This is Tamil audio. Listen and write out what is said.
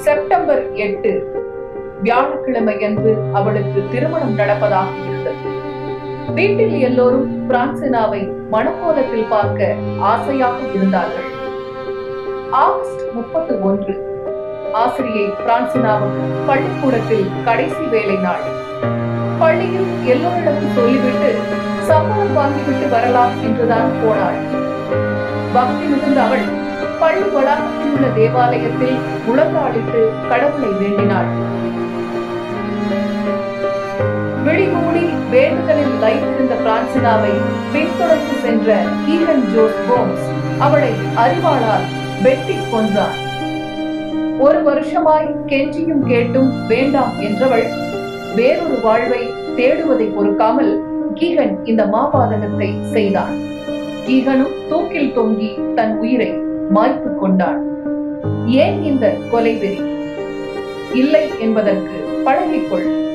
செப்டம்பர் எட்டு வியாழக்கிழமையன்று அவளுக்கு திருமணம் நடப்பதாக இருந்தது வீட்டில் எல்லோரும் பிரான்சினாவை மணக்கோலத்தில் பார்க்க ஆசையாக இருந்தார்கள் ஆகஸ்ட் முப்பத்தி ஒன்று ஆசிரியை பிரான்சினாவுக்கு பள்ளிக்கூடத்தில் கடைசி வேலை நாள் பள்ளியில் எல்லோரிடமும் சொல்லிவிட்டு சம்பளம் வாங்கிவிட்டு வரலாம் என்றுதான் போனாள் பக்தி மிகுந்த அவள் பள்ளி வளாகத்தில் உள்ள தேவாலயத்தில் முழங்காலிட்டு கடவுளை வேண்டினாள் விழிமூடி வேண்டுதலில் லைத்திருந்த பிரான்சினாவை பின்தொடர்ந்து சென்ற ஈகன் ஜோஸ் போம்ஸ் அவளை அறிவாளால் வெட்டி கொன்றான் ஒரு வருஷமாய் கெஞ்சியும் கேட்டும் வேண்டாம் என்றவள் வேறொரு வாழ்வை தேடுவதை பொறுக்காமல் கீகன் இந்த மாபாதகத்தை செய்தான் கீகனும் தூக்கில் தொங்கி தன் உயிரை மாய்த்துக் கொண்டான் ஏன் இந்த கொலை வெறி இல்லை என்பதற்கு பழகிக்கொள்